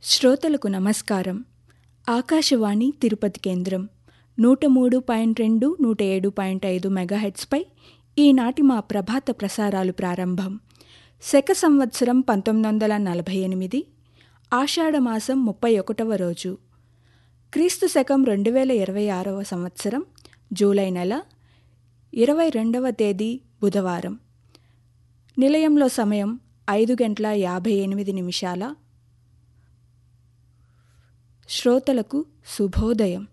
శ్రోతలకు నమస్కారం ఆకాశవాణి తిరుపతి కేంద్రం నూట మూడు పాయింట్ రెండు నూట ఏడు పాయింట్ ఐదు మెగాహెట్స్పై ఈనాటి మా ప్రభాత ప్రసారాలు ప్రారంభం శక సంవత్సరం పంతొమ్మిది వందల నలభై ఎనిమిది ఆషాఢమాసం ముప్పై ఒకటవ రోజు క్రీస్తు శకం రెండు వేల ఇరవై ఆరవ సంవత్సరం జూలై నెల ఇరవై రెండవ తేదీ బుధవారం నిలయంలో సమయం ఐదు గంటల యాభై ఎనిమిది నిమిషాల శ్రోతలకు శుభోదయం